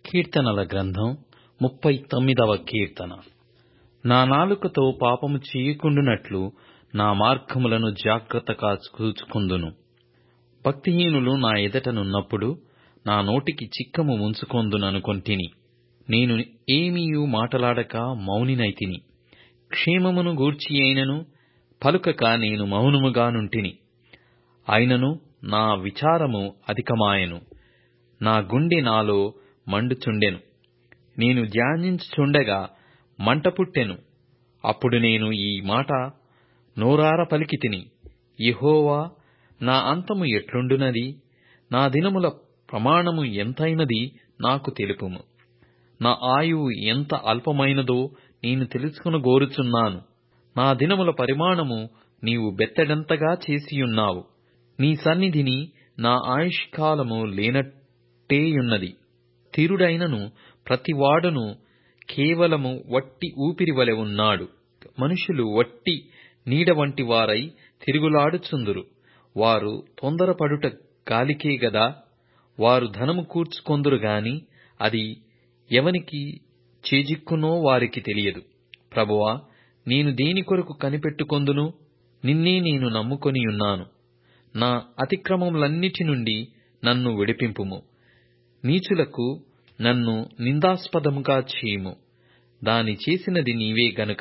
కీర్తనల గ్రంథం ముప్పై తొమ్మిదవ కీర్తన నా నాలుకతో పాపము చేయకుండునట్లు నా మార్గములను జాగ్రత్తగా చూచుకొందును భక్తిహీనులు నా ఎదుట నున్నప్పుడు నా నోటికి చిక్కము ముంచుకొందుననుకొంటిని నేను ఏమియూ మాటలాడక మౌనినైతిని క్షేమమును గూర్చియైనను పలుకక నేను మౌనముగా నుంటిని అయినను నా విచారము అధికమాయెను నా గుండె నాలో మండుచుండెను నేను ధ్యానించుచుండగా మంట పుట్టెను అప్పుడు నేను ఈ మాట నోరార పలికితిని యెహోవా నా అంతము ఎట్లుండునది నా దినముల ప్రమాణము ఎంతైనది నాకు తెలుపుము నా ఆయువు ఎంత అల్పమైనదో నేను తెలుసుకొనగోరుచున్నాను నా దినముల పరిమాణము నీవు బెత్తెడంతగా చేసియున్నావు నీ సన్నిధిని నా ఆయుష్కాలము లేనట్టేయున్నది స్థిరుడైనను ప్రతివాడును కేవలము వట్టి ఊపిరివలె ఉన్నాడు మనుషులు వట్టి నీడ వంటి వారై తిరుగులాడుచుందురు వారు తొందరపడుట గాలికే గదా వారు ధనము కూర్చుకొందురు గాని అది ఎవనికి చేజిక్కునో వారికి తెలియదు ప్రభువా నేను దేని కొరకు కనిపెట్టుకొందును నిన్నే నేను నమ్ముకొనియున్నాను నా అతిక్రమములన్నిటి నుండి నన్ను విడిపింపుము నీచులకు నన్ను నిందాస్పదముగా చేయుము దాని చేసినది నీవే గనుక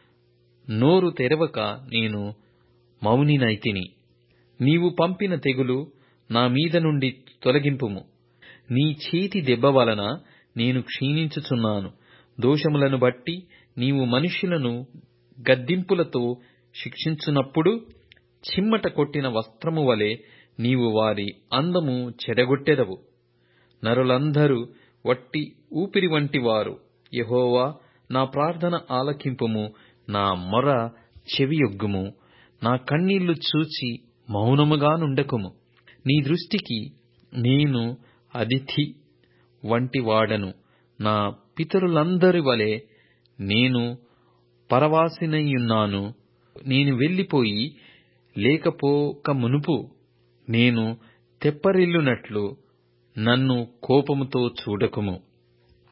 నోరు తెరవక నేను మౌనినైతిని నీవు పంపిన తెగులు నా మీద నుండి తొలగింపుము నీ చేతి దెబ్బ వలన నేను క్షీణించుచున్నాను దోషములను బట్టి నీవు మనుష్యులను గద్దింపులతో శిక్షించునప్పుడు చిమ్మట కొట్టిన వస్త్రము వలె నీవు వారి అందము చెడగొట్టెదవు నరులందరూ వట్టి ఊపిరి వంటివారు యెహోవా నా ప్రార్థన ఆలకింపుము నా మొర చెవియొగ్గుము నా కన్నీళ్లు చూచి మౌనముగా నుండకుము నీ దృష్టికి నేను అతిథి వంటి వాడను నా పితరులందరి వలె నేను పరవాసినయ్యున్నాను నేను వెళ్ళిపోయి లేకపోక మునుపు నేను తెప్పరిల్లునట్లు నన్ను కోపముతో చూడకుము